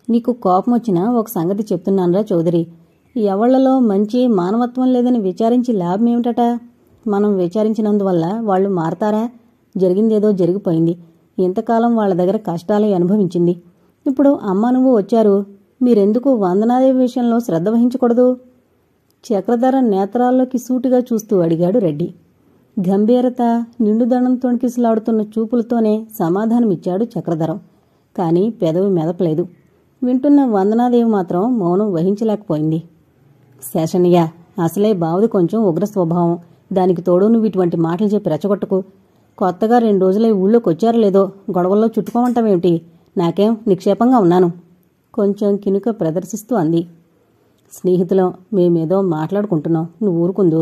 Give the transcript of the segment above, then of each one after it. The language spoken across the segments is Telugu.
నీకు కోపం వచ్చినా ఒక సంగతి చెప్తున్నానురా చౌదరి ఎవళ్లలో మంచి మానవత్వం లేదని విచారించి లాభం ఏమిటట మనం విచారించినందువల్ల వాళ్ళు మారతారా జరిగిందేదో జరిగిపోయింది ఇంతకాలం వాళ్ళ దగ్గర కష్టాలే అనుభవించింది ఇప్పుడు అమ్మ నువ్వు వచ్చారు మీరెందుకు వందనాదేవి విషయంలో శ్రద్ధ వహించకూడదు చక్రధర నేత్రాల్లోకి సూటిగా చూస్తూ అడిగాడు రెడ్డి గంభీరత నిండుదనం తొణికిసలాడుతున్న చూపులతోనే సమాధానమిచ్చాడు చక్రధరం కాని పెదవి మెదపలేదు వింటున్న వందనాదేవి మాత్రం మౌనం వహించలేకపోయింది శేషనయ్య అసలే బావుది కొంచెం ఉగ్ర స్వభావం దానికి తోడు నువ్వు ఇటువంటి మాటలు చెప్పి రెచ్చగొట్టకు కొత్తగా రెండు రోజులై ఊళ్ళోకి వచ్చారో లేదో గొడవల్లో చుట్టుకోమంటావేమిటి నాకేం నిక్షేపంగా ఉన్నాను కొంచెం కినుక ప్రదర్శిస్తూ అంది స్నేహితులం మేమేదో మాట్లాడుకుంటున్నాం నువ్వు ఊరుకుందు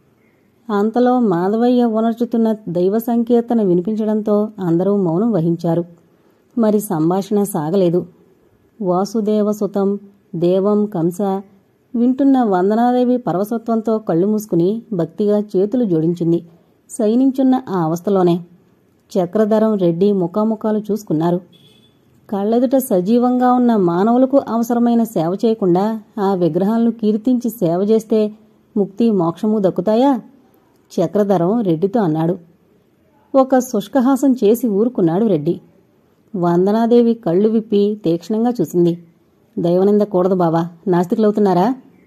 అంతలో మాధవయ్య ఉనర్చుతున్న దైవ సంకీర్తన వినిపించడంతో అందరూ మౌనం వహించారు మరి సంభాషణ సాగలేదు వాసుదేవసుతం దేవం కంస వింటున్న వందనాదేవి పరవసత్వంతో కళ్ళు మూసుకుని భక్తిగా చేతులు జోడించింది సైనించున్న ఆ అవస్థలోనే చక్రధరం రెడ్డి ముఖాముఖాలు చూసుకున్నారు కళ్ళెదుట సజీవంగా ఉన్న మానవులకు అవసరమైన సేవ చేయకుండా ఆ విగ్రహాలను కీర్తించి సేవ చేస్తే ముక్తి మోక్షము దక్కుతాయా చక్రధరం రెడ్డితో అన్నాడు ఒక శుష్కహాసం చేసి ఊరుకున్నాడు రెడ్డి వందనాదేవి కళ్ళు విప్పి తీక్షణంగా చూసింది దైవనింద కూడదు బావా నాస్తికులవుతున్నారా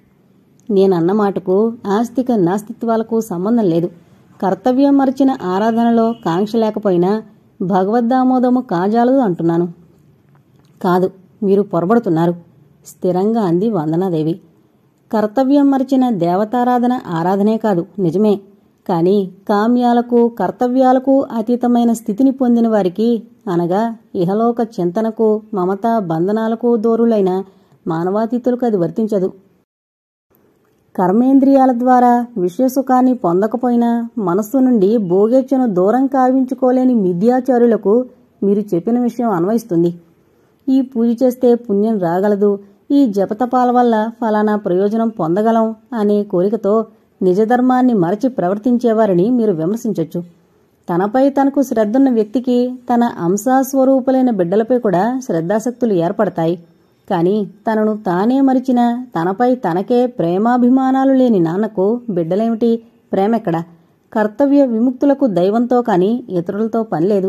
నేనన్న మాటకు ఆస్తిక నాస్తిత్వాలకు సంబంధం లేదు కర్తవ్యం మరిచిన ఆరాధనలో కాంక్ష లేకపోయినా భగవద్దామోదము కాజాలదు అంటున్నాను కాదు మీరు పొరబడుతున్నారు స్థిరంగా అంది వందనాదేవి కర్తవ్యం మరిచిన దేవతారాధన ఆరాధనే కాదు నిజమే కాని కామ్యాలకు కర్తవ్యాలకు అతీతమైన స్థితిని పొందిన వారికి అనగా ఇహలోక చింతనకు మమతా బంధనాలకు దూరులైన మానవాతీతులకు అది వర్తించదు కర్మేంద్రియాల ద్వారా విషయసుఖాన్ని పొందకపోయినా మనస్సు నుండి భోగేచ్ఛను దూరం కావించుకోలేని మిథ్యాచారులకు మీరు చెప్పిన విషయం అన్వయిస్తుంది ఈ పూజ చేస్తే పుణ్యం రాగలదు ఈ జపతపాల వల్ల ఫలానా ప్రయోజనం పొందగలం అనే కోరికతో నిజధర్మాన్ని మరచి ప్రవర్తించేవారిని మీరు విమర్శించొచ్చు తనపై తనకు శ్రద్ధున్న వ్యక్తికి తన అంశాస్వరూపులైన బిడ్డలపై కూడా శ్రద్ధాసక్తులు ఏర్పడతాయి కాని తనను తానే మరిచిన తనపై తనకే ప్రేమాభిమానాలు లేని నాన్నకు బిడ్డలేమిటి ప్రేమెక్కడ కర్తవ్య విముక్తులకు దైవంతో కాని ఇతరులతో పనిలేదు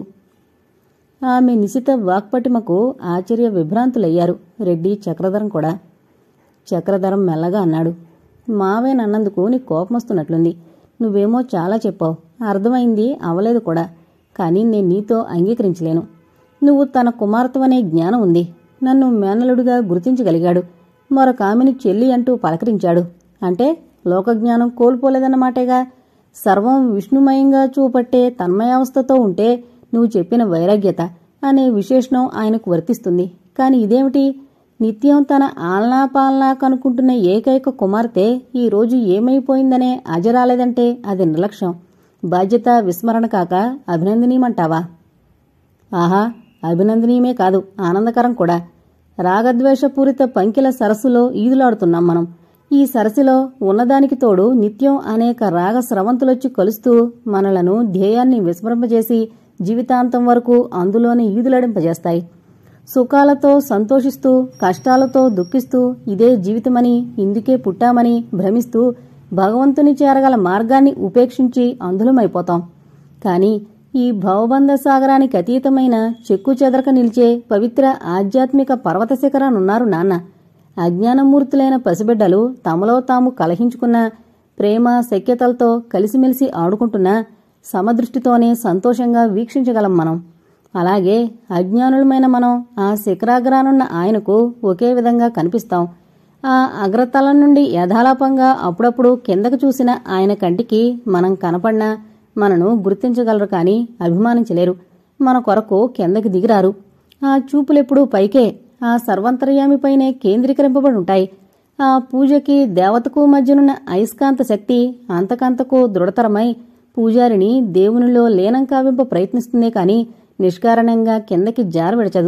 ఆమె నిశిత వాక్పటిమకు ఆశ్చర్య విభ్రాంతులయ్యారు రెడ్డి చక్రధరం కూడా చక్రధరం మెల్లగా అన్నాడు మావేనన్నందుకు నీ కోపమొస్తున్నట్లుంది నువ్వేమో చాలా చెప్పావు అర్థమైంది అవలేదు కూడా కానీ నేను నీతో అంగీకరించలేను నువ్వు తన కుమార్తెవనే జ్ఞానం ఉంది నన్ను మేనలుడిగా గుర్తించగలిగాడు మరొక ఆమెను చెల్లి అంటూ పలకరించాడు అంటే లోకజ్ఞానం కోల్పోలేదన్నమాటేగా సర్వం విష్ణుమయంగా చూపట్టే తన్మయావస్థతో ఉంటే నువ్వు చెప్పిన వైరాగ్యత అనే విశేషణం ఆయనకు వర్తిస్తుంది కాని ఇదేమిటి నిత్యం తన ఆలనా పాలనా కనుకుంటున్న ఏకైక కుమార్తె ఈ రోజు ఏమైపోయిందనే అజరాలేదంటే అది నిర్లక్ష్యం బాధ్యత విస్మరణ కాక అభినందనీయమంటావా ఆహా అభినందనీయమే కాదు ఆనందకరం కూడా రాగద్వేషపూరిత పంకిల సరస్సులో ఈదులాడుతున్నాం మనం ఈ సరస్సులో ఉన్నదానికి తోడు నిత్యం అనేక రాగ స్రవంతులొచ్చి కలుస్తూ మనలను ధ్యేయాన్ని విస్మరింపజేసి జీవితాంతం వరకు అందులోనే ఈదులాడింపజేస్తాయి సుఖాలతో సంతోషిస్తూ కష్టాలతో దుఃఖిస్తూ ఇదే జీవితమని ఇందుకే పుట్టామని భ్రమిస్తూ భగవంతుని చేరగల మార్గాన్ని ఉపేక్షించి అందులమైపోతాం కాని ఈ భవబంధ సాగరానికి అతీతమైన చెక్కు చెదరక నిలిచే పవిత్ర ఆధ్యాత్మిక పర్వత శిఖరానున్నారు నాన్న అజ్ఞానమూర్తులైన పసిబిడ్డలు తమలో తాము కలహించుకున్న ప్రేమ సఖ్యతలతో కలిసిమెలిసి ఆడుకుంటున్న సమదృష్టితోనే సంతోషంగా వీక్షించగలం మనం అలాగే అజ్ఞానులమైన మనం ఆ శిఖరాగ్రానున్న ఆయనకు ఒకే విధంగా కనిపిస్తాం ఆ అగ్రతలం నుండి యథాలాపంగా అప్పుడప్పుడు కిందకు చూసిన ఆయన కంటికి మనం కనపడినా మనను గుర్తించగలరు కాని అభిమానించలేరు మన కొరకు కిందకి దిగిరారు ఆ చూపులెప్పుడూ పైకే ఆ సర్వంతర్యామిపైనే కేంద్రీకరింపబడి ఉంటాయి ఆ పూజకి దేవతకు మధ్యనున్న అయస్కాంత శక్తి అంతకంతకు దృఢతరమై పూజారిని దేవునిలో లీనం కావింప ప్రయత్నిస్తుందే కాని నిష్కారణంగా కిందకి జారవిడచదు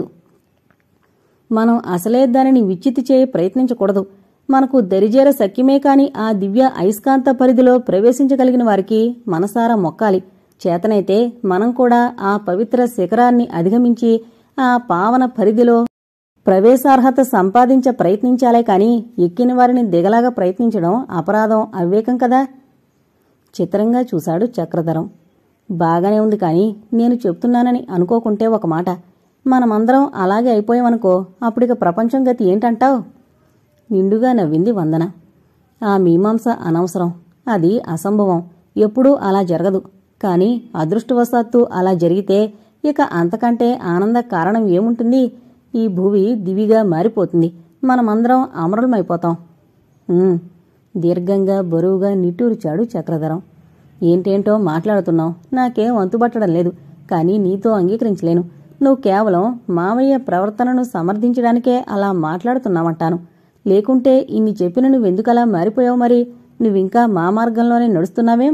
మనం అసలే దానిని విచ్చితి చేయి ప్రయత్నించకూడదు మనకు దరిజేర సఖ్యమే కాని ఆ దివ్య అయస్కాంత పరిధిలో ప్రవేశించగలిగిన వారికి మనసారా మొక్కాలి చేతనైతే మనం కూడా ఆ పవిత్ర శిఖరాన్ని అధిగమించి ఆ పావన పరిధిలో ప్రవేశార్హత సంపాదించ ప్రయత్నించాలే కాని ఎక్కిన వారిని దిగలాగా ప్రయత్నించడం అపరాధం అవివేకం కదా చిత్రంగా చూశాడు చక్రధరం బాగానే ఉంది కానీ నేను చెప్తున్నానని అనుకోకుంటే ఒక మాట మనమందరం అలాగే అయిపోయామనుకో అప్పుడిక ప్రపంచం గతి ఏంటంటావు నిండుగా నవ్వింది వందన ఆ మీమాంస అనవసరం అది అసంభవం ఎప్పుడూ అలా జరగదు కాని అదృష్టవశాత్తు అలా జరిగితే ఇక అంతకంటే ఆనంద కారణం ఏముంటుంది ఈ భూమి దివిగా మారిపోతుంది మనమందరం అమరులమైపోతాం ఉమ్, దీర్ఘంగా బరువుగా నిట్టూర్చాడు చక్రధరం ఏంటేంటో మాట్లాడుతున్నావు నాకేం వంతుబట్టడం లేదు కానీ నీతో అంగీకరించలేను నువ్వు కేవలం మామయ్య ప్రవర్తనను సమర్థించడానికే అలా మాట్లాడుతున్నావంటాను లేకుంటే ఇన్ని చెప్పిన నువ్వెందుకలా మారిపోయావు మరి నువ్వింకా మా మార్గంలోనే నడుస్తున్నావేం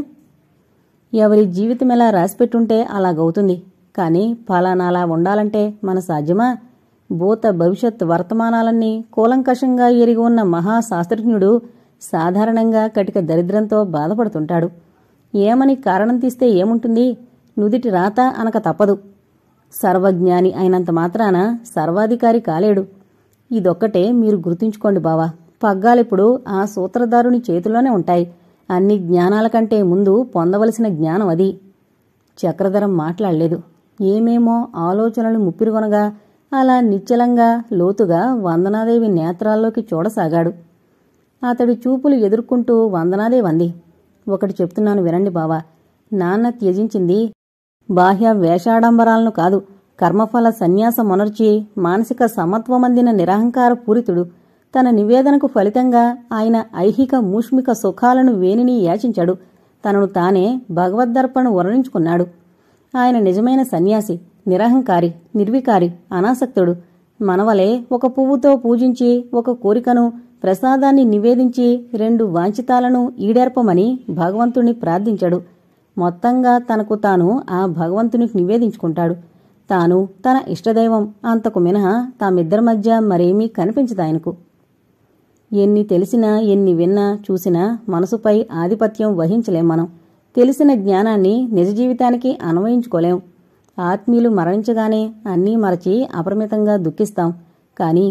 ఎవరి జీవితం ఎలా రాసిపెట్టుంటే అలాగవుతుంది కానీ ఫలానాలా ఉండాలంటే మన సాధ్యమా భూత భవిష్యత్ వర్తమానాలన్నీ కూలంకషంగా ఎరిగి ఉన్న మహాశాస్త్రజ్ఞుడు సాధారణంగా కటిక దరిద్రంతో బాధపడుతుంటాడు ఏమని కారణం తీస్తే ఏముంటుంది నుదిటి రాత అనక తప్పదు సర్వజ్ఞాని అయినంత మాత్రాన సర్వాధికారి కాలేడు ఇదొక్కటే మీరు గుర్తుంచుకోండి బావా పగ్గాలిప్పుడు ఆ సూత్రధారుని చేతిలోనే ఉంటాయి అన్ని జ్ఞానాల కంటే ముందు పొందవలసిన జ్ఞానం అది చక్రధరం మాట్లాడలేదు ఏమేమో ఆలోచనలు ముప్పిరుగొనగా అలా నిశ్చలంగా లోతుగా వందనాదేవి నేత్రాల్లోకి చూడసాగాడు అతడి చూపులు ఎదుర్కొంటూ వందనాదేవి అంది ఒకటి చెప్తున్నాను వినండి బావా నాన్న త్యజించింది బాహ్య వేషాడంబరాలను కాదు కర్మఫల సన్యాసమొనర్చి మానసిక సమత్వమందిన నిరహంకార పూరితుడు తన నివేదనకు ఫలితంగా ఆయన ఐహిక మూష్మిక సుఖాలను వేనిని యాచించాడు తనను తానే భగవద్దర్పణ వర్ణించుకున్నాడు ఆయన నిజమైన సన్యాసి నిరహంకారి నిర్వికారి అనాసక్తుడు మనవలే ఒక పువ్వుతో పూజించి ఒక కోరికను ప్రసాదాన్ని నివేదించి రెండు వాంఛితాలను ఈడేర్పమని భగవంతుణ్ణి ప్రార్థించాడు మొత్తంగా తనకు తాను ఆ భగవంతునికి నివేదించుకుంటాడు తాను తన ఇష్టదైవం అంతకు మినహా తామిద్దరి మధ్య మరేమీ కనిపించదాయనకు ఎన్ని తెలిసినా ఎన్ని విన్నా చూసినా మనసుపై ఆధిపత్యం వహించలేం మనం తెలిసిన జ్ఞానాన్ని నిజ జీవితానికి అన్వయించుకోలేం ఆత్మీయులు మరణించగానే అన్నీ మరచి అపరిమితంగా దుఃఖిస్తాం కాని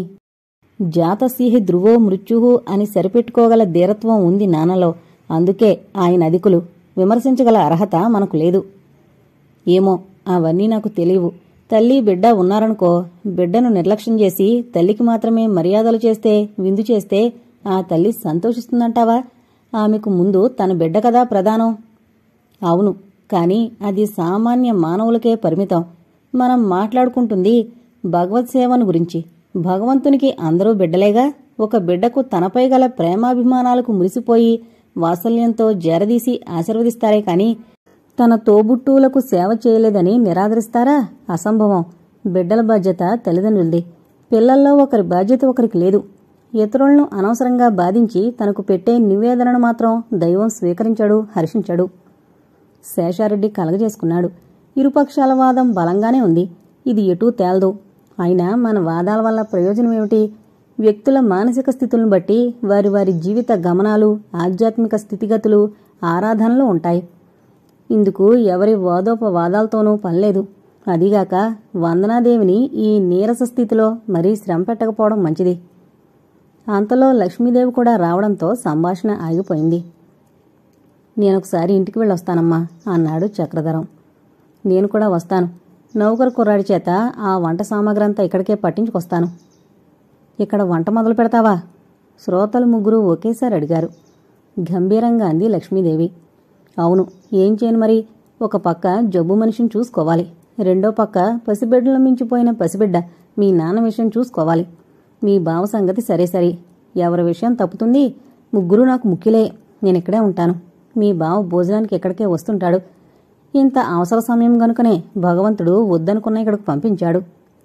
జాతసిహి ధ్రువో మృత్యుహు అని సరిపెట్టుకోగల ధీరత్వం ఉంది నాన్నలో అందుకే ఆయన అధికులు విమర్శించగల అర్హత మనకు లేదు ఏమో అవన్నీ నాకు తెలియవు తల్లి బిడ్డ ఉన్నారనుకో బిడ్డను నిర్లక్ష్యం చేసి తల్లికి మాత్రమే మర్యాదలు చేస్తే విందు చేస్తే ఆ తల్లి సంతోషిస్తుందంటావా ఆమెకు ముందు తన బిడ్డ కదా ప్రధానం అవును కాని అది సామాన్య మానవులకే పరిమితం మనం మాట్లాడుకుంటుంది భగవత్ సేవను గురించి భగవంతునికి అందరూ బిడ్డలేగా ఒక బిడ్డకు తనపై గల ప్రేమాభిమానాలకు మురిసిపోయి వాత్సల్యంతో జరదీసి ఆశీర్వదిస్తారే కాని తన తోబుట్టువులకు సేవ చేయలేదని నిరాదరిస్తారా అసంభవం బిడ్డల బాధ్యత తల్లిదండ్రులది పిల్లల్లో ఒకరి బాధ్యత ఒకరికి లేదు ఇతరులను అనవసరంగా బాధించి తనకు పెట్టే నివేదనను మాత్రం దైవం స్వీకరించాడు హర్షించాడు శేషారెడ్డి కలగజేసుకున్నాడు ఇరుపక్షాల వాదం బలంగానే ఉంది ఇది ఎటూ తేలదు అయినా మన వాదాల వల్ల ప్రయోజనం ఏమిటి వ్యక్తుల మానసిక స్థితులను బట్టి వారి వారి జీవిత గమనాలు ఆధ్యాత్మిక స్థితిగతులు ఆరాధనలు ఉంటాయి ఇందుకు ఎవరి వాదోపవాదాలతోనూ పనిలేదు అదిగాక వందనాదేవిని ఈ నీరస స్థితిలో మరీ శ్రమ పెట్టకపోవడం మంచిది అంతలో లక్ష్మీదేవి కూడా రావడంతో సంభాషణ ఆగిపోయింది నేనొకసారి ఇంటికి వెళ్ళొస్తానమ్మా అన్నాడు చక్రధరం నేను కూడా వస్తాను నౌకరు కుర్రాడి చేత ఆ వంట సామాగ్రి అంతా ఇక్కడికే పట్టించుకొస్తాను ఇక్కడ వంట మొదలు పెడతావా శ్రోతలు ముగ్గురు ఒకేసారి అడిగారు గంభీరంగా అంది లక్ష్మీదేవి అవును ఏం చేయను మరి ఒక పక్క జబ్బు మనిషిని చూసుకోవాలి రెండో పక్క పసిబిడ్డల మించిపోయిన పసిబిడ్డ మీ నాన్న విషయం చూసుకోవాలి మీ బావ సంగతి సరే సరే ఎవరి విషయం తప్పుతుంది ముగ్గురు నాకు ముఖ్యులే నేనిక్కడే ఉంటాను మీ బావ భోజనానికి ఎక్కడికే వస్తుంటాడు ఇంత అవసర సమయం గనుకనే భగవంతుడు వద్దనుకున్న ఇక్కడికి పంపించాడు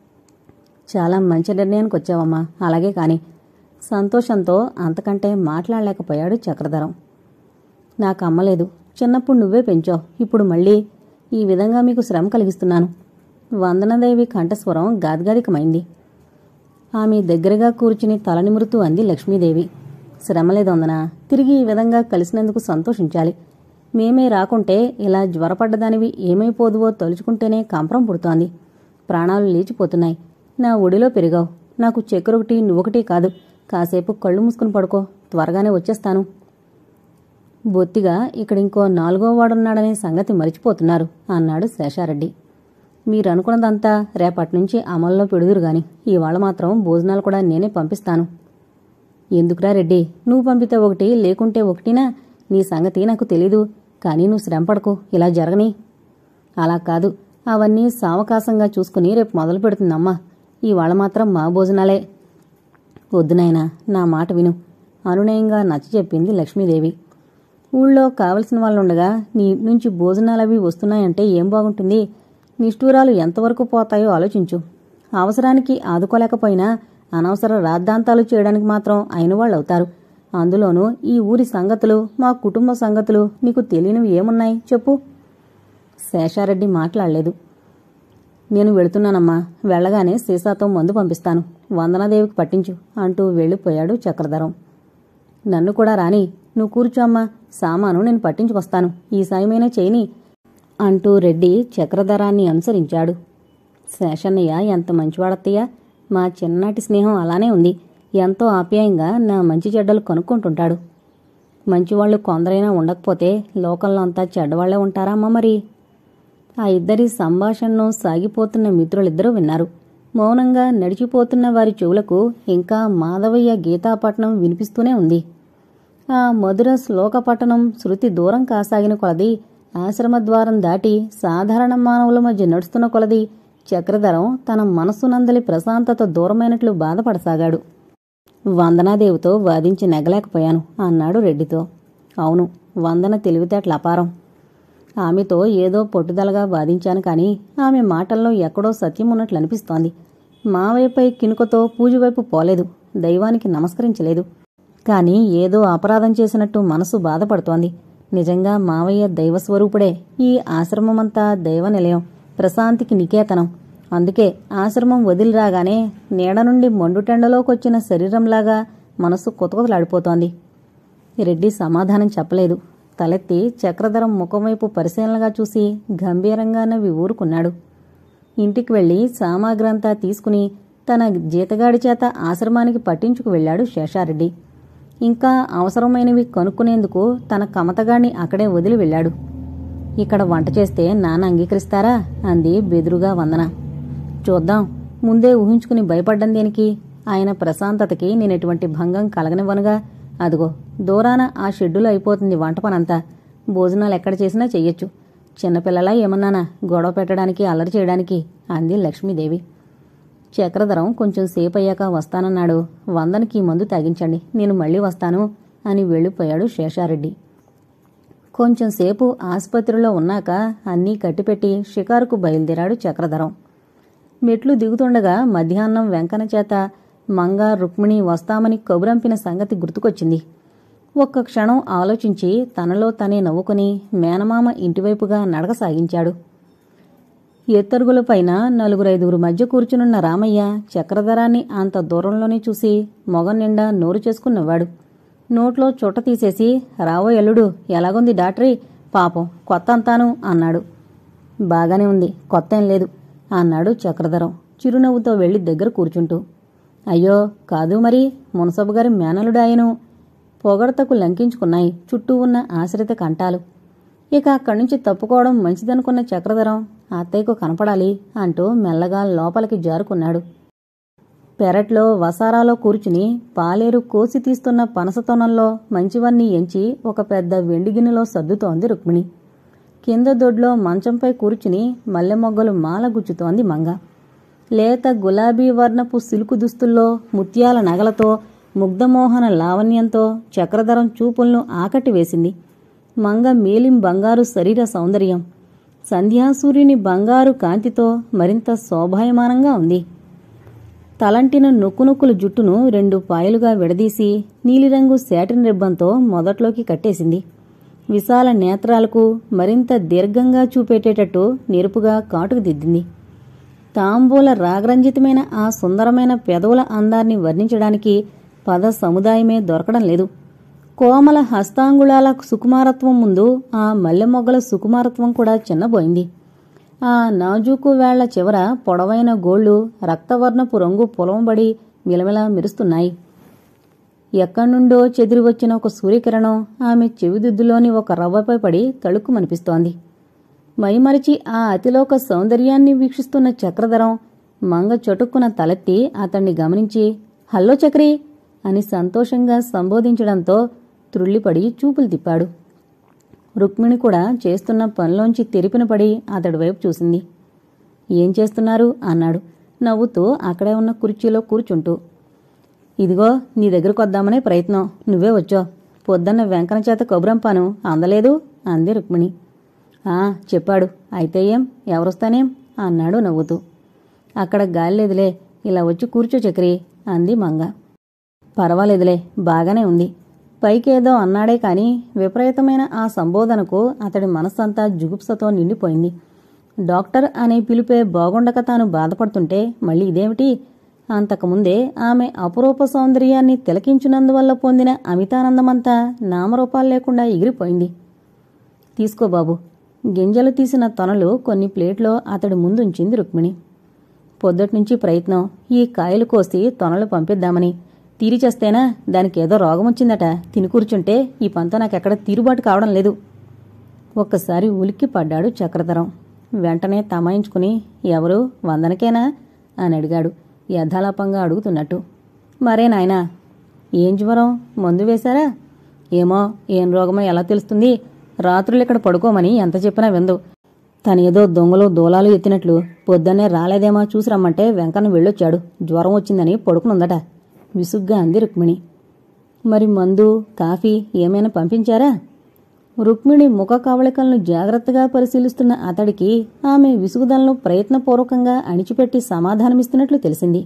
చాలా మంచి నిర్ణయానికి వచ్చావమ్మా అలాగే కాని సంతోషంతో అంతకంటే మాట్లాడలేకపోయాడు చక్రధరం నాకు అమ్మలేదు చిన్నప్పుడు నువ్వే పెంచావు ఇప్పుడు మళ్ళీ ఈ విధంగా మీకు శ్రమ కలిగిస్తున్నాను వందనదేవి కంఠస్వరం గాద్గాదికమైంది ఆమె దగ్గరగా కూర్చుని తల నిమురుతూ అంది లక్ష్మీదేవి శ్రమలేదొందన తిరిగి ఈ విధంగా కలిసినందుకు సంతోషించాలి మేమే రాకుంటే ఇలా జ్వరపడ్డదానివి ఏమైపోదువో తలుచుకుంటేనే కంపరం పుడుతోంది ప్రాణాలు లేచిపోతున్నాయి నా ఒడిలో పెరిగావు నాకు చక్కెర ఒకటి నువ్వొకటి కాదు కాసేపు కళ్ళు మూసుకుని పడుకో త్వరగానే వచ్చేస్తాను బొత్తిగా ఇక్కడ ఇంకో నాలుగో వాడున్నాడనే సంగతి మరిచిపోతున్నారు అన్నాడు శేషారెడ్డి మీరనుకున్నదంతా రేపటి నుంచి అమల్లో పెడుదురు గాని ఇవాళ మాత్రం భోజనాలు కూడా నేనే పంపిస్తాను ఎందుకురా రెడ్డి నువ్వు పంపితే ఒకటి లేకుంటే ఒకటినా నీ సంగతి నాకు తెలీదు కానీ నువ్వు శ్రమపడకు ఇలా జరగని అలా కాదు అవన్నీ సావకాశంగా చూసుకుని రేపు మొదలు పెడుతుందమ్మా ఇవాళ మాత్రం మా భోజనాలే వద్దు నాయనా నా మాట విను అనునయంగా నచ్చ చెప్పింది లక్ష్మీదేవి ఊళ్ళో కావలసిన వాళ్ళుండగా నీ నుంచి భోజనాలవి వస్తున్నాయంటే ఏం బాగుంటుంది నిష్ఠూరాలు ఎంతవరకు పోతాయో ఆలోచించు అవసరానికి ఆదుకోలేకపోయినా అనవసర రాద్ధాంతాలు చేయడానికి మాత్రం అయిన వాళ్ళవుతారు అందులోనూ ఈ ఊరి సంగతులు మా కుటుంబ సంగతులు నీకు తెలియనివి ఏమున్నాయి చెప్పు శేషారెడ్డి మాట్లాడలేదు నేను వెళుతున్నానమ్మా వెళ్ళగానే సీసాతో మందు పంపిస్తాను వందనాదేవికి పట్టించు అంటూ వెళ్ళిపోయాడు చక్రధరం నన్ను కూడా రాని నువ్వు కూర్చో అమ్మా సామాను నేను పట్టించుకొస్తాను ఈ సాయమైనా చేయని అంటూ రెడ్డి చక్రధరాన్ని అనుసరించాడు శేషన్నయ్య ఎంత మంచివాడత్తయ్య మా చిన్ననాటి స్నేహం అలానే ఉంది ఎంతో ఆప్యాయంగా నా మంచి చెడ్డలు కనుక్కుంటుంటాడు మంచివాళ్ళు కొందరైనా ఉండకపోతే లోకంలో అంతా చెడ్డవాళ్లే ఉంటారా అమ్మ మరి ఆ ఇద్దరి సంభాషణను సాగిపోతున్న మిత్రులిద్దరూ విన్నారు మౌనంగా నడిచిపోతున్న వారి చెవులకు ఇంకా మాధవయ్య గీతాపట్నం వినిపిస్తూనే ఉంది ఆ మధుర శ్లోకపట్టణం శృతి దూరం కాసాగిన కొలది ఆశ్రమద్వారం దాటి సాధారణ మానవుల మధ్య నడుస్తున్న కొలది చక్రధరం తన మనస్సునందలి ప్రశాంతత దూరమైనట్లు బాధపడసాగాడు వందనాదేవితో వాదించి నెగలేకపోయాను అన్నాడు రెడ్డితో అవును వందన తెలివితేటల అపారం ఆమెతో ఏదో పొట్టుదలగా వాదించాను కానీ ఆమె మాటల్లో ఎక్కడో సత్యం ఉన్నట్లు అనిపిస్తోంది మావయ్యపై కినుకతో పూజ వైపు పోలేదు దైవానికి నమస్కరించలేదు కానీ ఏదో అపరాధం చేసినట్టు మనసు బాధపడుతోంది నిజంగా మావయ్య దైవస్వరూపుడే ఈ ఆశ్రమమంతా దైవ నిలయం ప్రశాంతికి నికేతనం అందుకే ఆశ్రమం వదిలి రాగానే నీడ నుండి మొండుటెండలోకొచ్చిన శరీరంలాగా మనసు కొతకొతలాడిపోతోంది రెడ్డి సమాధానం చెప్పలేదు తలెత్తి చక్రధరం ముఖం వైపు పరిశీలనగా చూసి గంభీరంగా నవ్వి ఊరుకున్నాడు ఇంటికి వెళ్లి సామాగ్రంతా తీసుకుని తన జీతగాడి చేత ఆశ్రమానికి పట్టించుకు వెళ్లాడు శేషారెడ్డి ఇంకా అవసరమైనవి కనుక్కునేందుకు తన కమతగాడిని అక్కడే వదిలి వెళ్ళాడు ఇక్కడ వంట చేస్తే నాన్న అంగీకరిస్తారా అంది బెదురుగా వందన చూద్దాం ముందే ఊహించుకుని భయపడ్డం దేనికి ఆయన ప్రశాంతతకి నేను ఎటువంటి భంగం కలగనివ్వనుగా అదిగో దూరాన ఆ షెడ్యూల్ అయిపోతుంది వంట పనంతా భోజనాలు ఎక్కడ చేసినా చెయ్యొచ్చు చిన్నపిల్లలా ఏమన్నానా గొడవ పెట్టడానికి అల్లరి చేయడానికి అంది లక్ష్మీదేవి చక్రధరం కొంచెం సేపు అయ్యాక వస్తానన్నాడు వందనకి మందు తాగించండి నేను మళ్ళీ వస్తాను అని వెళ్ళిపోయాడు శేషారెడ్డి కొంచెం సేపు ఆసుపత్రిలో ఉన్నాక అన్నీ కట్టిపెట్టి షికారుకు బయలుదేరాడు చక్రధరం మెట్లు దిగుతుండగా మధ్యాహ్నం వెంకన చేత మంగ రుక్మిణి వస్తామని కబురంపిన సంగతి గుర్తుకొచ్చింది ఒక్క క్షణం ఆలోచించి తనలో తనే నవ్వుకుని మేనమామ ఇంటివైపుగా నడక సాగించాడు ఎత్తరుగులపైన నలుగురైదుగురు మధ్య కూర్చునున్న రామయ్య చక్రధరాన్ని అంత దూరంలోనే చూసి మొగం నిండా నోరు చేసుకుని నవ్వాడు నోట్లో చుట్ట తీసేసి రావో ఎల్లుడు ఎలాగుంది డాక్టరీ పాపం కొత్త అంతాను అన్నాడు బాగానే ఉంది కొత్త ఏం లేదు అన్నాడు చక్రధరం చిరునవ్వుతో వెళ్లి దగ్గర కూర్చుంటూ అయ్యో కాదు మరి మునసబు గారి మేనలుడాయను పొగడతకు లంకించుకున్నాయి చుట్టూ ఉన్న ఆశ్రిత కంటాలు ఇక అక్కడి నుంచి తప్పుకోవడం మంచిదనుకున్న చక్రధరం అత్తయ్యకు కనపడాలి అంటూ మెల్లగా లోపలికి జారుకున్నాడు పెరట్లో వసారాలో కూర్చుని పాలేరు కోసి తీస్తున్న పనసతోనంలో మంచివన్నీ ఎంచి ఒక పెద్ద వెండి గిన్నెలో సర్దుతోంది రుక్మిణి కింద దొడ్లో మంచంపై కూర్చుని మల్లె మొగ్గలు మాల గుచ్చుతోంది మంగ లేత గులాబీ వర్ణపు సిలుకు దుస్తుల్లో ముత్యాల నగలతో ముగ్ధమోహన లావణ్యంతో చక్రధరం చూపులను ఆకట్టి వేసింది మంగ మేలిం బంగారు శరీర సౌందర్యం సంధ్యాసూర్యుని బంగారు కాంతితో మరింత శోభాయమానంగా ఉంది తలంటిన నొక్కునొక్కుల జుట్టును రెండు పాయలుగా విడదీసి నీలిరంగు శాటిన్ రిబ్బన్తో మొదట్లోకి కట్టేసింది విశాల నేత్రాలకు మరింత దీర్ఘంగా చూపెట్టేటట్టు నెరుపుగా కాటుకు దిద్దింది తాంబూల రాగరంజితమైన ఆ సుందరమైన పెదవుల అందాన్ని వర్ణించడానికి పద సముదాయమే దొరకడం లేదు కోమల హస్తాంగుళాల సుకుమారత్వం ముందు ఆ మల్లెమొగ్గల సుకుమారత్వం కూడా చిన్నబోయింది ఆ నాజూకు వేళ్ల చివర పొడవైన గోళ్లు రక్తవర్ణపు రంగు పొలంబడి మిలమిలా మెరుస్తున్నాయి ఎక్కడి నుండో చెదిరి వచ్చిన ఒక సూర్యకిరణం ఆమె చెవిదిద్దులోని ఒక రవ్వపై పడి తళుక్కుమనిపిస్తోంది మైమరిచి ఆ అతిలోక సౌందర్యాన్ని వీక్షిస్తున్న చక్రధరం మంగ చటుక్కున తలెత్తి అతన్ని గమనించి హల్లో చక్రి అని సంతోషంగా సంబోధించడంతో త్రుళ్ళిపడి చూపులు తిప్పాడు రుక్మిణి కూడా చేస్తున్న పనిలోంచి తెరిపిన పడి అతడి వైపు చూసింది ఏం చేస్తున్నారు అన్నాడు నవ్వుతూ అక్కడే ఉన్న కుర్చీలో కూర్చుంటూ ఇదిగో నీ దగ్గరకు వద్దామనే ప్రయత్నం నువ్వే వచ్చావు పొద్దున్న వెంకన చేత కబురంపాను అందలేదు అంది రుక్మిణి ఆ చెప్పాడు అయితే ఏం ఎవరొస్తానేం అన్నాడు నవ్వుతూ అక్కడ గాలి లేదులే ఇలా వచ్చి కూర్చో చక్రి అంది మంగ పర్వాలేదులే బాగానే ఉంది పైకేదో అన్నాడే కాని విపరీతమైన ఆ సంబోధనకు అతడి మనస్సంతా జుగుప్సతో నిండిపోయింది డాక్టర్ అనే పిలిపే బాగుండక తాను బాధపడుతుంటే మళ్ళీ ఇదేమిటి అంతకుముందే ఆమె అపురూప సౌందర్యాన్ని తిలకించినందువల్ల పొందిన అమితానందమంతా నామరూపాలు లేకుండా ఎగిరిపోయింది తీసుకో బాబు గింజలు తీసిన తొనలు కొన్ని ప్లేట్లో అతడి ముందుంచింది రుక్మిణి పొద్దట్నుంచి ప్రయత్నం ఈ కాయలు కోసి తొనలు పంపిద్దామని తీరి చేస్తేనా దానికి ఏదో రోగం వచ్చిందట తిని కూర్చుంటే ఈ పంత నాకెక్కడ తీరుబాటు కావడం లేదు ఒక్కసారి ఉలిక్కి పడ్డాడు చక్రధరం వెంటనే తమాయించుకుని ఎవరు వందనకేనా అని అడిగాడు యథాలాపంగా అడుగుతున్నట్టు మరే నాయనా ఏం జ్వరం మందు వేశారా ఏమో ఏం రోగమో ఎలా తెలుస్తుంది రాత్రులు ఇక్కడ పడుకోమని ఎంత చెప్పినా విందు తనేదో దొంగలు దూలాలు ఎత్తినట్లు పొద్దున్నే రాలేదేమో చూసి రమ్మంటే వెంకన్న వెళ్ళొచ్చాడు జ్వరం వచ్చిందని పడుకునుందట విసుగ్గా అంది రుక్మిణి మరి మందు కాఫీ ఏమైనా పంపించారా రుక్మిణి ముఖ కవళికలను జాగ్రత్తగా పరిశీలిస్తున్న అతడికి ఆమె విసుగుదలను ప్రయత్నపూర్వకంగా అణిచిపెట్టి సమాధానమిస్తున్నట్లు తెలిసింది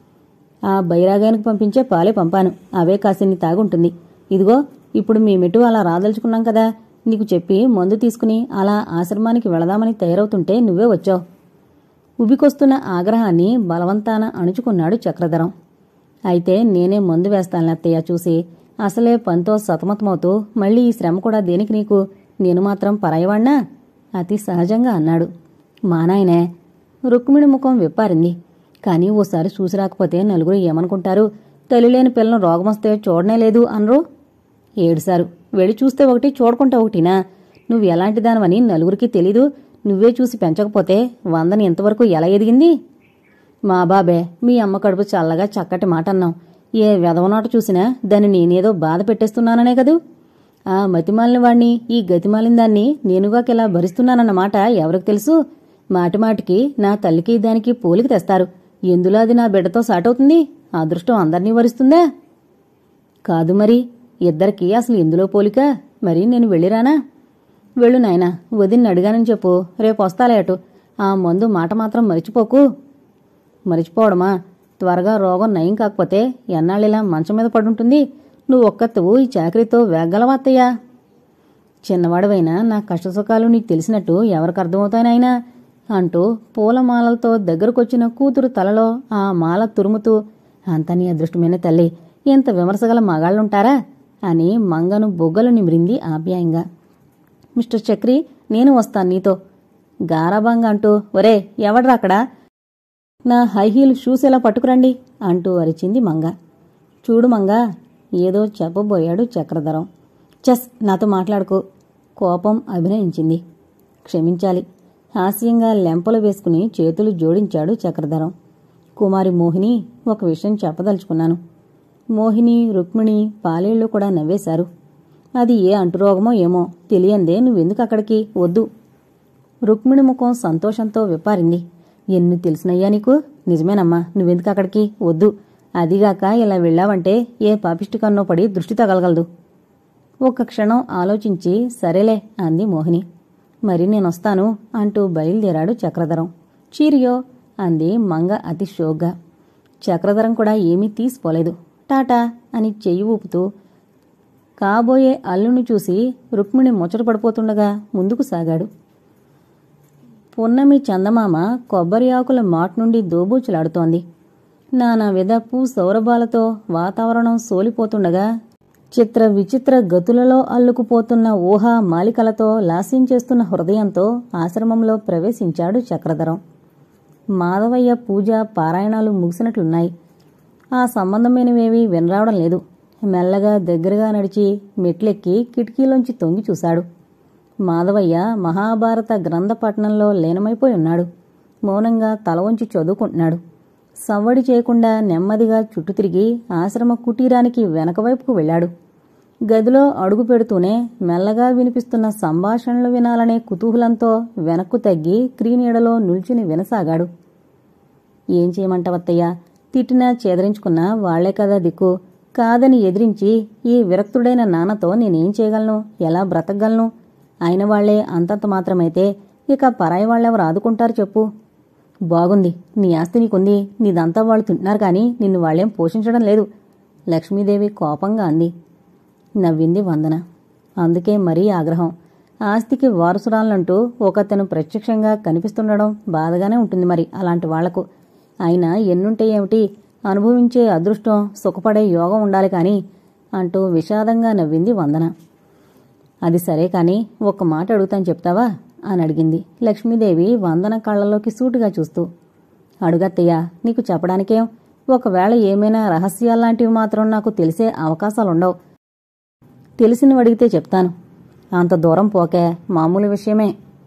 ఆ బైరాగానికి పంపించే పాలే పంపాను అవే కాసిన్ని తాగుంటుంది ఇదిగో ఇప్పుడు మేమెటు అలా రాదలుచుకున్నాం కదా నీకు చెప్పి మందు తీసుకుని అలా ఆశ్రమానికి వెళదామని తయారవుతుంటే నువ్వే వచ్చావు ఉబికొస్తున్న ఆగ్రహాన్ని బలవంతాన అణుచుకున్నాడు చక్రధరం అయితే నేనే మందు వేస్తాను అత్తయ్య చూసి అసలే పనితో సతమతమవుతూ మళ్ళీ ఈ శ్రమ కూడా దేనికి నీకు నేను మాత్రం పరాయవాణ్ణా అతి సహజంగా అన్నాడు మా నాయనే రుక్మిణి ముఖం విప్పారింది కానీ ఓసారి చూసి రాకపోతే నలుగురు ఏమనుకుంటారు తల్లిలేని పిల్లను రోగమొస్తే చూడనే లేదు అనరు ఏడుసారు వెళ్ళి చూస్తే ఒకటి చూడకుంటే ఒకటినా నువ్వు ఎలాంటి దానివని నలుగురికి తెలీదు నువ్వే చూసి పెంచకపోతే వందని ఎంతవరకు ఎలా ఎదిగింది మా బాబే మీ అమ్మ కడుపు చల్లగా చక్కటి మాట అన్నాం ఏ వెధవనోట చూసినా దాన్ని నేనేదో బాధ పెట్టేస్తున్నాననే కదూ ఆ మతిమాలిన వాణ్ణి ఈ గతిమాలిన దాన్ని నేనుగాకిలా భరిస్తున్నానన్నమాట ఎవరికి తెలుసు మాటిమాటికి నా తల్లికి దానికి పోలికి తెస్తారు ఎందులో అది నా బిడ్డతో సాటవుతుంది అదృష్టం అందరినీ వరిస్తుందా కాదు మరి ఇద్దరికి అసలు ఎందులో పోలిక మరి నేను వెళ్ళిరానా వెళ్ళు నాయనా వదిన్ని అడిగానని చెప్పు రేపు వస్తాలే అటు ఆ మందు మాట మాత్రం మరిచిపోకు మరిచిపోవడమా త్వరగా రోగం నయం కాకపోతే ఎన్నాళ్ళిలా మంచం మీద పడుంటుంది నువ్వు ఒక్కత్తువు ఈ చాకరీతో వేగలవాత్తయ్యా చిన్నవాడవైనా నా కష్టసుఖాలు నీకు తెలిసినట్టు ఎవరికి అర్థమవుతాయినాయనా అంటూ పూలమాలలతో దగ్గరకొచ్చిన కూతురు తలలో ఆ మాల తురుముతూ అంత నీ అదృష్టమైన తల్లి ఇంత విమర్శగల మగాళ్ళుంటారా అని మంగను బొగ్గలు నిమిరింది ఆప్యాయంగా మిస్టర్ చక్రి నేను వస్తాను నీతో గారాబంగా అంటూ ఒరే ఎవడ్రా అక్కడ నా హై హీల్ షూస్ ఎలా పట్టుకురండి అంటూ అరిచింది మంగ చూడు మంగ ఏదో చెప్పబోయాడు చక్రధరం చెస్ నాతో మాట్లాడుకో కోపం అభినయించింది క్షమించాలి హాస్యంగా లెంపలు వేసుకుని చేతులు జోడించాడు చక్రధరం కుమారి మోహిని ఒక విషయం చెప్పదలుచుకున్నాను మోహిని రుక్మిణి పాలేళ్ళు కూడా నవ్వేశారు అది ఏ అంటురోగమో ఏమో తెలియందే నువ్వెందుకు అక్కడికి వద్దు రుక్మిణి ముఖం సంతోషంతో విప్పారింది ఎన్ని తెలిసినయ్యా నీకు నిజమేనమ్మా నువ్వెందుకు అక్కడికి వద్దు అదిగాక ఇలా వెళ్ళావంటే ఏ పాపిష్టి కన్నో పడి దృష్టి తగలగలదు ఒక్క క్షణం ఆలోచించి సరేలే అంది మోహిని మరి నేనొస్తాను అంటూ బయలుదేరాడు చక్రధరం చీరియో అంది మంగ అతి షోగ్గా చక్రధరం కూడా ఏమీ తీసిపోలేదు టాటా అని చెయ్యి ఊపుతూ కాబోయే అల్లుని చూసి రుక్మిణి ముచ్చట పడిపోతుండగా ముందుకు సాగాడు పున్నమి చందమామ కొబ్బరి ఆకుల మాట్ నుండి దోబూచులాడుతోంది నానా విధపు సౌరభాలతో వాతావరణం సోలిపోతుండగా చిత్ర విచిత్ర గతులలో అల్లుకుపోతున్న ఊహా మాలికలతో లాస్యం చేస్తున్న హృదయంతో ఆశ్రమంలో ప్రవేశించాడు చక్రధరం మాధవయ్య పూజ పారాయణాలు ముగిసినట్లున్నాయి ఆ సంబంధమైనవేవీ వినరావడం లేదు మెల్లగా దగ్గరగా నడిచి మెట్లెక్కి కిటికీలోంచి తొంగి చూశాడు మాధవయ్య మహాభారత గ్రంథపట్నంలో లీనమైపోయి ఉన్నాడు మౌనంగా తల వంచి చదువుకుంటున్నాడు సవ్వడి చేయకుండా నెమ్మదిగా చుట్టు తిరిగి ఆశ్రమ కుటీరానికి వెనకవైపుకు వెళ్ళాడు గదిలో అడుగు పెడుతూనే మెల్లగా వినిపిస్తున్న సంభాషణలు వినాలనే కుతూహలంతో వెనక్కు తగ్గి క్రీనీడలో నిల్చుని వినసాగాడు ఏం చేయమంటావత్తయ్య తిట్టినా చేదరించుకున్నా వాళ్లే కదా దిక్కు కాదని ఎదిరించి ఈ విరక్తుడైన నాన్నతో నేనేం చేయగలను ఎలా బ్రతకగలను అయిన వాళ్లే అంతంత మాత్రమైతే ఇక పరాయి వాళ్ళెవరు ఆదుకుంటారు చెప్పు బాగుంది నీ ఆస్తి నీకుంది నీదంతా వాళ్ళు తింటున్నారు కానీ నిన్ను వాళ్ళేం పోషించడం లేదు లక్ష్మీదేవి కోపంగా అంది నవ్వింది వందన అందుకే మరీ ఆగ్రహం ఆస్తికి వారసురాలంటూ ఒకతను ప్రత్యక్షంగా కనిపిస్తుండడం బాధగానే ఉంటుంది మరి అలాంటి వాళ్లకు అయినా ఎన్నుంటే ఏమిటి అనుభవించే అదృష్టం సుఖపడే యోగం ఉండాలి కానీ అంటూ విషాదంగా నవ్వింది వందన అది సరే కాని ఒక్క మాట అడుగుతాను చెప్తావా అని అడిగింది లక్ష్మీదేవి వందన కళ్ళలోకి సూటిగా చూస్తూ అడుగత్తయ్య నీకు చెప్పడానికేం ఒకవేళ ఏమైనా రహస్యాల్లాంటివి మాత్రం నాకు తెలిసే అవకాశాలుండవు తెలిసినవి అడిగితే చెప్తాను అంత దూరం పోకే మామూలు విషయమే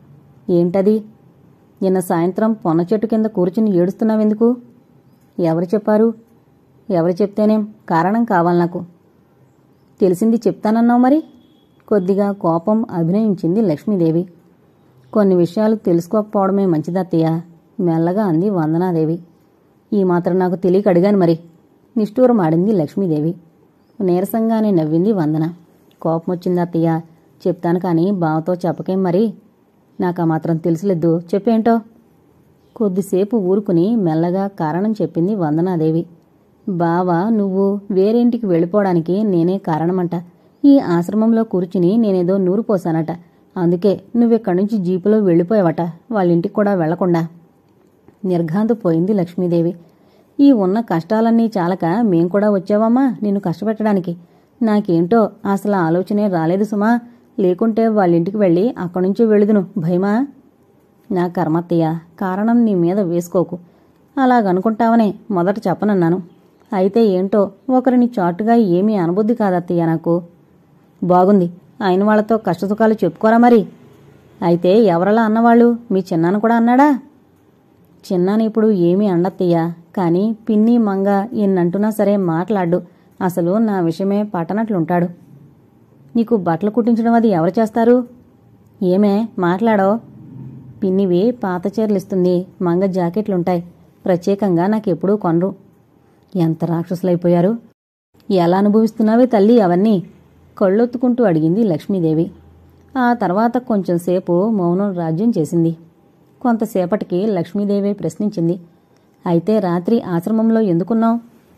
ఏంటది నిన్న సాయంత్రం పొన్న చెట్టు కింద కూర్చుని ఏడుస్తున్నావెందుకు ఎవరు చెప్పారు ఎవరు చెప్తేనేం కారణం కావాలి నాకు తెలిసింది చెప్తానన్నావు మరి కొద్దిగా కోపం అభినయించింది లక్ష్మీదేవి కొన్ని విషయాలు తెలుసుకోకపోవడమే మంచిదత్తయ్య మెల్లగా అంది వందనాదేవి ఈ మాత్రం నాకు తెలియక అడిగాను మరి నిష్ఠూరం ఆడింది లక్ష్మీదేవి నీరసంగానే నవ్వింది వందన కోపం వచ్చింది అత్తయ్య చెప్తాను కానీ బావతో చెప్పకేం మరి నాకు ఆ మాత్రం తెలుసులేదు చెప్పేంటో కొద్దిసేపు ఊరుకుని మెల్లగా కారణం చెప్పింది వందనాదేవి బావ నువ్వు వేరేంటికి వెళ్ళిపోవడానికి నేనే కారణమంట ఈ ఆశ్రమంలో కూర్చుని నేనేదో నూరు పోసానట అందుకే నువ్వెక్కడి నుంచి జీపులో వెళ్ళిపోయావట వాళ్ళింటికి కూడా వెళ్లకుండా నిర్ఘాంతపోయింది లక్ష్మీదేవి ఈ ఉన్న కష్టాలన్నీ చాలక మేం కూడా వచ్చావమ్మా నిన్ను కష్టపెట్టడానికి నాకేంటో అసలు ఆలోచనే రాలేదు సుమా లేకుంటే వాళ్ళింటికి వెళ్ళి అక్కడి నుంచి వెళ్ళుదును భయమా నా కర్మత్తయ్య కారణం నీ మీద వేసుకోకు అలాగనుకుంటావనే మొదట చెప్పనన్నాను అయితే ఏంటో ఒకరిని చాటుగా ఏమీ అనబుద్ధి కాదత్తయ్య నాకు బాగుంది అయిన వాళ్లతో కష్టసుఖాలు చెప్పుకోరా మరి అయితే ఎవరలా అన్నవాళ్ళు మీ చిన్నాన్న కూడా అన్నాడా చిన్నాన్న ఇప్పుడు ఏమీ అండత్తయ్య కానీ పిన్ని మంగ ఎన్నంటున్నా సరే మాట్లాడు అసలు నా విషయమే పట్టనట్లుంటాడు నీకు బట్టలు కుట్టించడం అది ఎవరు చేస్తారు ఏమే మాట్లాడో పిన్నివి పాత చీరలిస్తుంది మంగ జాకెట్లుంటాయి ప్రత్యేకంగా నాకెప్పుడూ కొనరు ఎంత రాక్షసులైపోయారు ఎలా అనుభవిస్తున్నావే తల్లి అవన్నీ కళ్ళొత్తుకుంటూ అడిగింది లక్ష్మీదేవి ఆ తర్వాత కొంచెంసేపు మౌనం రాజ్యం చేసింది కొంతసేపటికి లక్ష్మీదేవి ప్రశ్నించింది అయితే రాత్రి ఆశ్రమంలో ఎందుకున్నావు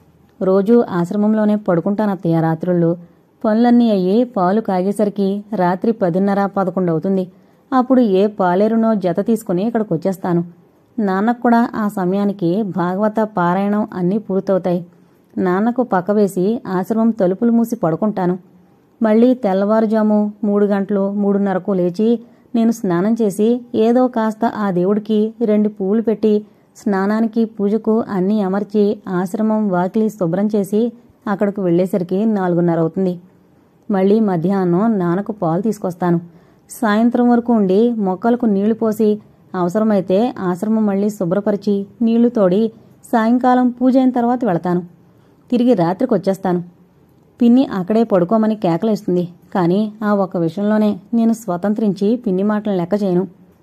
రోజూ ఆశ్రమంలోనే పడుకుంటానత్తయ్య రాత్రుళ్ళు పనులన్నీ అయ్యి పాలు కాగేసరికి రాత్రి పదిన్నర పదకొండు అవుతుంది అప్పుడు ఏ పాలేరునో జత తీసుకుని ఇక్కడికి వచ్చేస్తాను నాన్నకు కూడా ఆ సమయానికి భాగవత పారాయణం అన్నీ పూర్తవుతాయి నాన్నకు పక్కవేసి ఆశ్రమం తలుపులు మూసి పడుకుంటాను మళ్ళీ తెల్లవారుజాము మూడు గంటలు మూడున్నరకు లేచి నేను స్నానం చేసి ఏదో కాస్త ఆ దేవుడికి రెండు పువ్వులు పెట్టి స్నానానికి పూజకు అన్నీ అమర్చి ఆశ్రమం వాకిలి శుభ్రం చేసి అక్కడికి వెళ్ళేసరికి నాలుగున్నర అవుతుంది మళ్ళీ మధ్యాహ్నం నాన్నకు పాలు తీసుకొస్తాను సాయంత్రం వరకు ఉండి మొక్కలకు నీళ్లు పోసి అవసరమైతే ఆశ్రమం మళ్ళీ శుభ్రపరిచి నీళ్లు తోడి సాయంకాలం పూజ అయిన తర్వాత వెళతాను తిరిగి రాత్రికి వచ్చేస్తాను పిన్ని అక్కడే పడుకోమని కేకలేస్తుంది కానీ ఆ ఒక్క విషయంలోనే నేను స్వతంత్రించి పిన్ని మాటలు లెక్క చేయను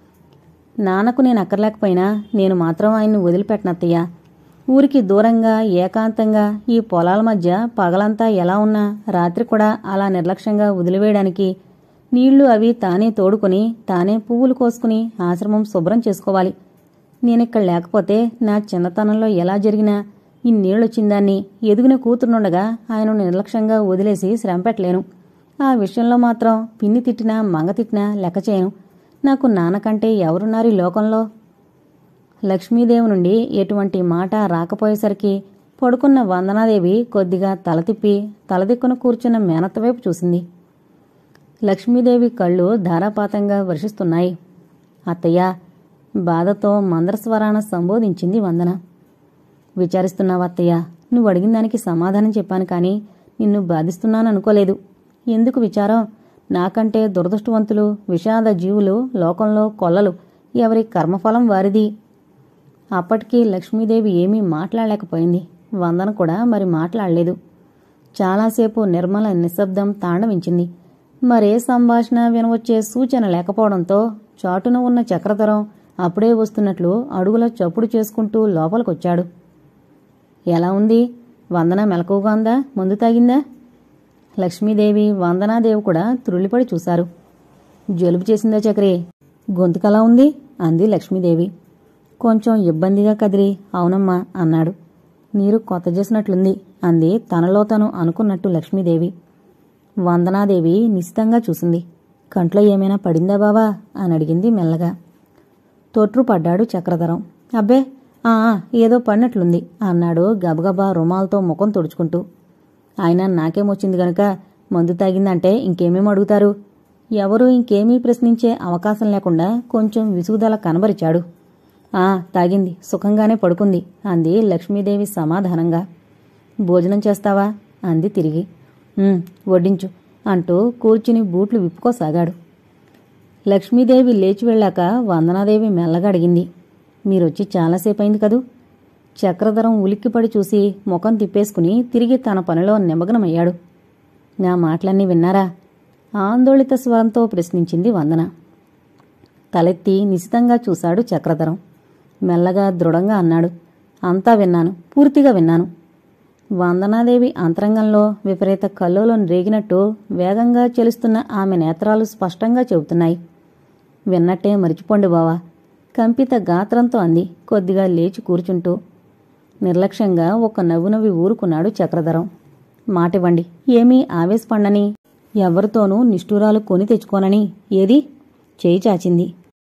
నాన్నకు నేను అక్కర్లేకపోయినా నేను మాత్రం ఆయన్ని వదిలిపెట్టనత్తయ్య ఊరికి దూరంగా ఏకాంతంగా ఈ పొలాల మధ్య పగలంతా ఎలా ఉన్నా రాత్రి కూడా అలా నిర్లక్ష్యంగా వదిలివేయడానికి నీళ్లు అవి తానే తోడుకుని తానే పువ్వులు కోసుకుని ఆశ్రమం శుభ్రం చేసుకోవాలి నేనిక్కడ లేకపోతే నా చిన్నతనంలో ఎలా జరిగినా ఇన్నేళ్ళొచ్చిందాన్ని ఎదిగిన కూతురునుండగా ఆయనను నిర్లక్ష్యంగా వదిలేసి శ్రమ పెట్టలేను ఆ విషయంలో మాత్రం పిన్ని తిట్టినా మంగ తిట్టినా లెక్క చేయను నాకు నాన్నకంటే ఎవరున్నారు ఈ లోకంలో లక్ష్మీదేవి నుండి ఎటువంటి మాట రాకపోయేసరికి పడుకున్న వందనాదేవి కొద్దిగా తల తిప్పి తలదిక్కున కూర్చున్న మేనత్త వైపు చూసింది లక్ష్మీదేవి కళ్ళు ధారాపాతంగా వర్షిస్తున్నాయి అత్తయ్య బాధతో మందరస్వరాన సంబోధించింది వందన విచారిస్తున్నావా అత్తయ్య నువ్వు అడిగిన దానికి సమాధానం చెప్పాను కానీ నిన్ను బాధిస్తున్నాను అనుకోలేదు ఎందుకు విచారం నాకంటే దురదృష్టవంతులు విషాద జీవులు లోకంలో కొల్లలు ఎవరి కర్మఫలం వారిది అప్పటికి లక్ష్మీదేవి ఏమీ మాట్లాడలేకపోయింది వందన కూడా మరి మాట్లాడలేదు చాలాసేపు నిర్మల నిశ్శబ్దం తాండవించింది మరే సంభాషణ వినవచ్చే సూచన లేకపోవడంతో చాటున ఉన్న చక్రధరం అప్పుడే వస్తున్నట్లు అడుగుల చప్పుడు చేసుకుంటూ లోపలికొచ్చాడు ఎలా ఉంది వందన మెలకువగా ఉందా మందు తాగిందా లక్ష్మీదేవి వందనాదేవి కూడా త్రుళ్ళిపడి చూశారు జలుబు చేసిందా చక్రి గొంతుకలా ఉంది అంది లక్ష్మీదేవి కొంచెం ఇబ్బందిగా కదిరి అవునమ్మా అన్నాడు నీరు కొత్త చేసినట్లుంది అంది తనలో తను అనుకున్నట్టు లక్ష్మీదేవి వందనాదేవి నిశితంగా చూసింది కంట్లో ఏమైనా పడిందా బావా అని అడిగింది మెల్లగా తొట్రు పడ్డాడు చక్రధరం అబ్బే ఆ ఆ, ఏదో పడినట్లుంది అన్నాడు గబగబా రుమాలతో ముఖం తుడుచుకుంటూ ఆయన నాకేమొచ్చింది గనుక మందు తాగిందంటే ఇంకేమేం అడుగుతారు ఎవరూ ఇంకేమీ ప్రశ్నించే అవకాశం లేకుండా కొంచెం విసుగుదల కనబరిచాడు ఆ తాగింది సుఖంగానే పడుకుంది అంది లక్ష్మీదేవి సమాధానంగా భోజనం చేస్తావా అంది తిరిగి "ఉమ్, వడ్డించు అంటూ కూర్చుని బూట్లు విప్పుకోసాగాడు లక్ష్మీదేవి లేచి వెళ్ళాక వందనాదేవి మెల్లగా అడిగింది మీరొచ్చి చాలాసేపు అయింది కదూ చక్రధరం ఉలిక్కిపడి చూసి ముఖం తిప్పేసుకుని తిరిగి తన పనిలో నిమగ్నమయ్యాడు నా మాటలన్నీ విన్నారా ఆందోళిత స్వరంతో ప్రశ్నించింది వందన తలెత్తి నిశితంగా చూశాడు చక్రధరం మెల్లగా దృఢంగా అన్నాడు అంతా విన్నాను పూర్తిగా విన్నాను వందనాదేవి అంతరంగంలో విపరీత కల్లోలం రేగినట్టు వేగంగా చెలుస్తున్న ఆమె నేత్రాలు స్పష్టంగా చెబుతున్నాయి విన్నట్టే మరిచిపోండి బావా కంపిత గాత్రంతో అంది కొద్దిగా లేచి కూర్చుంటూ నిర్లక్ష్యంగా ఒక నవ్వు నవ్వి ఊరుకున్నాడు చక్రధరం మాటివ్వండి ఏమీ ఆవేశపండని ఎవరితోనూ నిష్ఠూరాలు కొని తెచ్చుకోనని ఏది చేయి చాచింది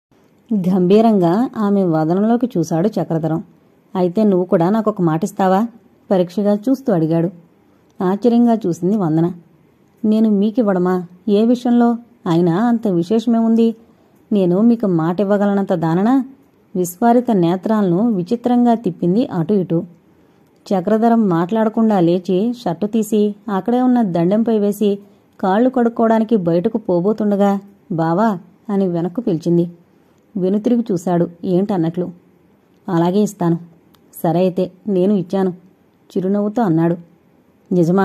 గంభీరంగా ఆమె వదనంలోకి చూశాడు చక్రధరం అయితే నువ్వు కూడా నాకొక మాటిస్తావా పరీక్షగా చూస్తూ అడిగాడు ఆశ్చర్యంగా చూసింది వందన నేను మీకివ్వడమా ఏ విషయంలో అయినా అంత విశేషమేముంది నేను మీకు మాట ఇవ్వగలనంత దాననా విస్ఫారిత నేత్రాలను విచిత్రంగా తిప్పింది అటు ఇటు చక్రధరం మాట్లాడకుండా లేచి షర్టు తీసి అక్కడే ఉన్న దండెంపై వేసి కాళ్ళు కడుక్కోవడానికి బయటకు పోబోతుండగా బావా అని వెనక్కు పిలిచింది వెనుతిరిగి చూశాడు ఏంటన్నట్లు అలాగే ఇస్తాను సరే అయితే నేను ఇచ్చాను చిరునవ్వుతో అన్నాడు నిజమా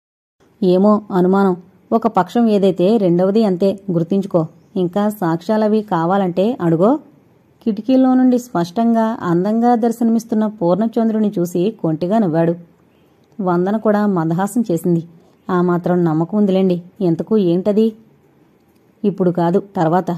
ఏమో అనుమానం ఒక పక్షం ఏదైతే రెండవది అంతే గుర్తించుకో ఇంకా సాక్ష్యాలవి కావాలంటే అడుగో కిటికీలో నుండి స్పష్టంగా అందంగా దర్శనమిస్తున్న పూర్ణచంద్రుని చూసి కొంటిగా నవ్వాడు వందన కూడా మందహాసం చేసింది ఆ మాత్రం నమ్మకం ఉందిలేండి ఎంతకు ఏంటది ఇప్పుడు కాదు తర్వాత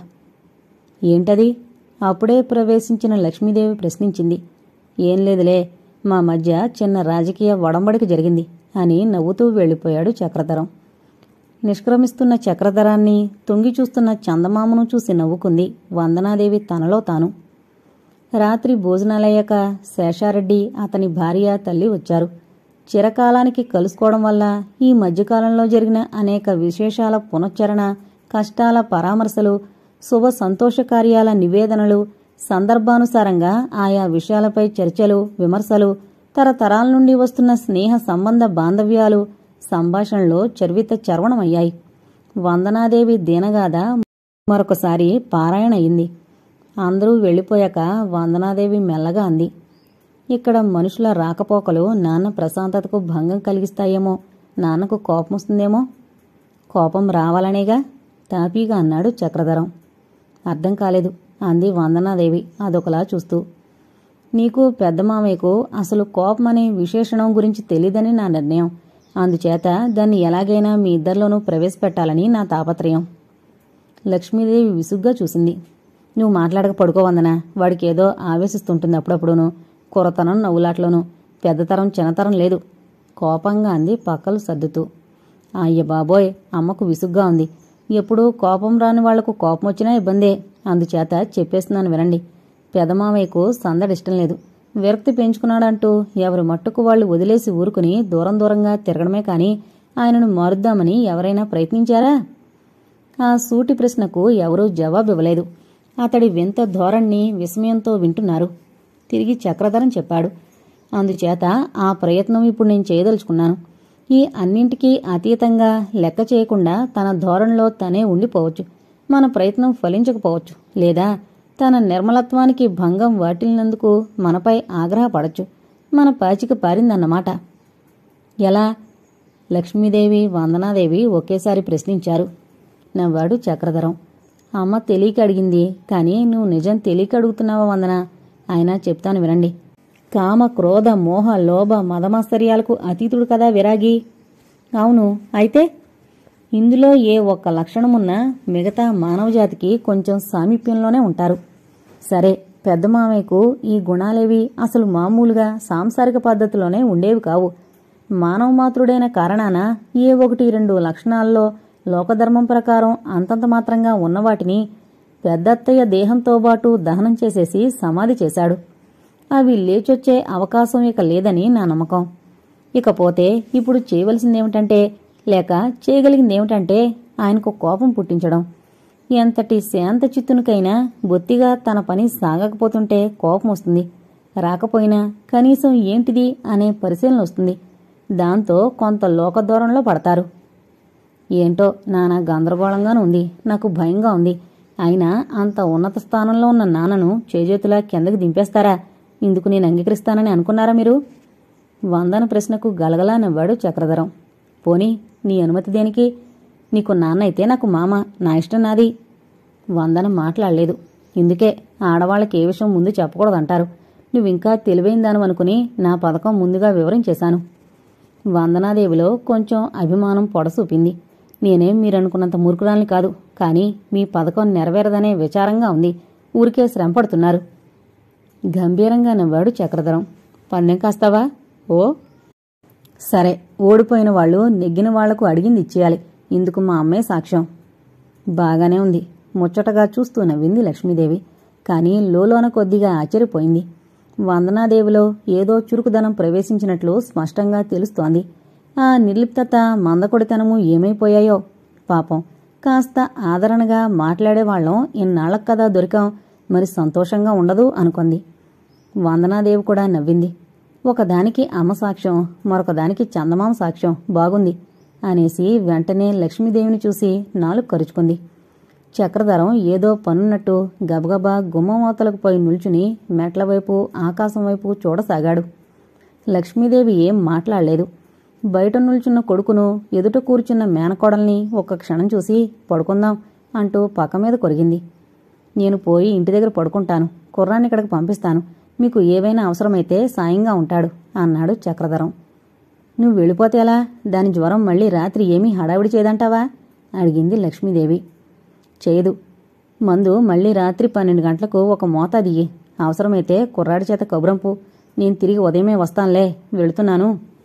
ఏంటది అప్పుడే ప్రవేశించిన లక్ష్మీదేవి ప్రశ్నించింది ఏం లేదులే మా మధ్య చిన్న రాజకీయ వడంబడిక జరిగింది అని నవ్వుతూ వెళ్ళిపోయాడు చక్రధరం నిష్క్రమిస్తున్న చక్రధరాన్ని తొంగి చూస్తున్న చందమామను చూసి నవ్వుకుంది వందనాదేవి తనలో తాను రాత్రి భోజనాలయ్యాక శేషారెడ్డి అతని భార్య తల్లి వచ్చారు చిరకాలానికి కలుసుకోవడం వల్ల ఈ మధ్యకాలంలో జరిగిన అనేక విశేషాల పునశ్చరణ కష్టాల పరామర్శలు శుభ సంతోష కార్యాల నివేదనలు సందర్భానుసారంగా ఆయా విషయాలపై చర్చలు విమర్శలు తరతరాల నుండి వస్తున్న స్నేహ సంబంధ బాంధవ్యాలు సంభాషణలో చర్విత చర్వణమయ్యాయి వందనాదేవి దీనగాథ మరొకసారి పారాయణ అయింది అందరూ వెళ్ళిపోయాక వందనాదేవి మెల్లగా అంది ఇక్కడ మనుషుల రాకపోకలు నాన్న ప్రశాంతతకు భంగం కలిగిస్తాయేమో నాన్నకు కోపం వస్తుందేమో కోపం రావాలనేగా తాపీగా అన్నాడు చక్రధరం అర్థం కాలేదు అంది వందనాదేవి అదొకలా చూస్తూ నీకు పెద్ద మామయ్యకు అసలు కోపం అనే విశేషణం గురించి తెలీదని నా నిర్ణయం అందుచేత దాన్ని ఎలాగైనా మీ ఇద్దరిలోనూ ప్రవేశపెట్టాలని నా తాపత్రయం లక్ష్మీదేవి విసుగ్గా చూసింది నువ్వు మాట్లాడక పడుకోవందనా వాడికి ఏదో ఆవేశిస్తుంటుంది అప్పుడప్పుడును కురతనం నవ్వులాట్లోనూ పెద్దతరం చిన్నతరం లేదు కోపంగా అంది పక్కలు సర్దుతూ అయ్య బాబోయ్ అమ్మకు విసుగ్గా ఉంది ఎప్పుడూ కోపం రాని వాళ్లకు కోపం వచ్చినా ఇబ్బందే అందుచేత చెప్పేస్తున్నాను వినండి పెదమామయ్యకు సందడిష్టం లేదు విరక్తి పెంచుకున్నాడంటూ ఎవరి మట్టుకు వాళ్ళు వదిలేసి ఊరుకుని దూరం దూరంగా తిరగడమే కాని ఆయనను మారుద్దామని ఎవరైనా ప్రయత్నించారా ఆ సూటి ప్రశ్నకు ఎవరూ జవాబివ్వలేదు అతడి వింత ధోరణ్ణి విస్మయంతో వింటున్నారు తిరిగి చక్రధరం చెప్పాడు అందుచేత ఆ ప్రయత్నం ఇప్పుడు నేను చేయదలుచుకున్నాను ఈ అన్నింటికీ అతీతంగా లెక్క చేయకుండా తన ధోరణిలో తనే ఉండిపోవచ్చు మన ప్రయత్నం ఫలించకపోవచ్చు లేదా తన నిర్మలత్వానికి భంగం వాటిల్లినందుకు మనపై ఆగ్రహపడచ్చు మన పాచిక పారిందన్నమాట ఎలా లక్ష్మీదేవి వందనాదేవి ఒకేసారి ప్రశ్నించారు నవ్వాడు చక్రధరం అమ్మ తెలియక అడిగింది కానీ నువ్వు నిజం తెలియక అడుగుతున్నావా వందన అయినా చెప్తాను వినండి కామ క్రోధ మోహ లోభ మదమాశ్చర్యాలకు అతీతుడు కదా విరాగి అవును అయితే ఇందులో ఏ ఒక్క లక్షణమున్నా మిగతా మానవజాతికి కొంచెం సామీప్యంలోనే ఉంటారు సరే పెద్ద మామయ్యకు ఈ గుణాలేవి అసలు మామూలుగా సాంసారిక పద్ధతిలోనే ఉండేవి కావు మానవ మాతృడైన కారణాన ఏ ఒకటి రెండు లక్షణాల్లో లోకధర్మం ప్రకారం అంతంత మాత్రంగా ఉన్నవాటిని పెద్దత్తయ్య దేహంతో పాటు దహనం చేసేసి సమాధి చేశాడు అవి లేచొచ్చే అవకాశం ఇక లేదని నా నమ్మకం ఇకపోతే ఇప్పుడు చేయవలసిందేమిటంటే లేక చేయగలిగిందేమిటంటే ఆయనకు కోపం పుట్టించడం ఎంతటి శాంత చిత్తునికైనా బొత్తిగా తన పని సాగకపోతుంటే కోపం వస్తుంది రాకపోయినా కనీసం ఏంటిది అనే పరిశీలన వస్తుంది దాంతో కొంత లోకదూరంలో పడతారు ఏంటో నానా గందరగోళంగాను ఉంది నాకు భయంగా ఉంది అయినా అంత ఉన్నత స్థానంలో ఉన్న నాన్నను చేజేతులా కిందకి దింపేస్తారా ఇందుకు నేను అంగీకరిస్తానని అనుకున్నారా మీరు వందన ప్రశ్నకు గలగలా నవ్వాడు చక్రధరం పోనీ నీ అనుమతి దేనికి నీకు నాన్న అయితే నాకు మామ నా ఇష్టం నాది వందన మాట్లాడలేదు ఇందుకే ఆడవాళ్ళకి ఏ విషయం ముందు చెప్పకూడదంటారు నువ్వింకా తెలివైందాను అనుకుని నా పథకం ముందుగా వివరించేశాను వందనాదేవిలో కొంచెం అభిమానం పొడసూపింది నేనేం మీరనుకున్నంత మూర్ఖురాల్ని కాదు కానీ మీ పథకం నెరవేరదనే విచారంగా ఉంది ఊరికే శ్రమ పడుతున్నారు గంభీరంగా నవ్వాడు చక్రధరం పందెం కాస్తావా ఓ సరే ఓడిపోయిన వాళ్ళు నెగ్గిన వాళ్లకు అడిగింది ఇచ్చేయాలి ఇందుకు మా అమ్మే సాక్ష్యం బాగానే ఉంది ముచ్చటగా చూస్తూ నవ్వింది లక్ష్మీదేవి కానీ లోలోన కొద్దిగా ఆశ్చర్యపోయింది వందనాదేవిలో ఏదో చురుకుదనం ప్రవేశించినట్లు స్పష్టంగా తెలుస్తోంది ఆ నిర్లిప్తత మందకొడితనము ఏమైపోయాయో పాపం కాస్త ఆదరణగా మాట్లాడేవాళ్ళం ఇన్నాళ్ళకు కదా దొరికాం మరి సంతోషంగా ఉండదు అనుకుంది వందనాదేవి కూడా నవ్వింది ఒకదానికి అమ్మ సాక్ష్యం మరొకదానికి చందమామ సాక్ష్యం బాగుంది అనేసి వెంటనే లక్ష్మీదేవిని చూసి నాలుగు కరుచుకుంది చక్రధరం ఏదో పనున్నట్టు గబగబా గుమ్మమోతలకు పోయి నిల్చుని మెట్ల వైపు ఆకాశం వైపు చూడసాగాడు లక్ష్మీదేవి ఏం మాట్లాడలేదు బయట నిల్చున్న కొడుకును ఎదుట కూర్చున్న మేనకోడల్ని ఒక్క క్షణం చూసి పడుకుందాం అంటూ పక్క మీద కొరిగింది నేను పోయి ఇంటి దగ్గర పడుకుంటాను కుర్రాన్ని ఇక్కడికి పంపిస్తాను మీకు ఏవైనా అవసరమైతే సాయంగా ఉంటాడు అన్నాడు చక్రధరం నువ్వు వెళ్ళిపోతే ఎలా దాని జ్వరం మళ్ళీ రాత్రి ఏమీ హడావిడి చేయదంటావా అడిగింది లక్ష్మీదేవి చేయదు మందు మళ్ళీ రాత్రి పన్నెండు గంటలకు ఒక మోతాదియ్యి అవసరమైతే కుర్రాడి చేత కబురంపు నేను తిరిగి ఉదయమే వస్తానులే వెళుతున్నాను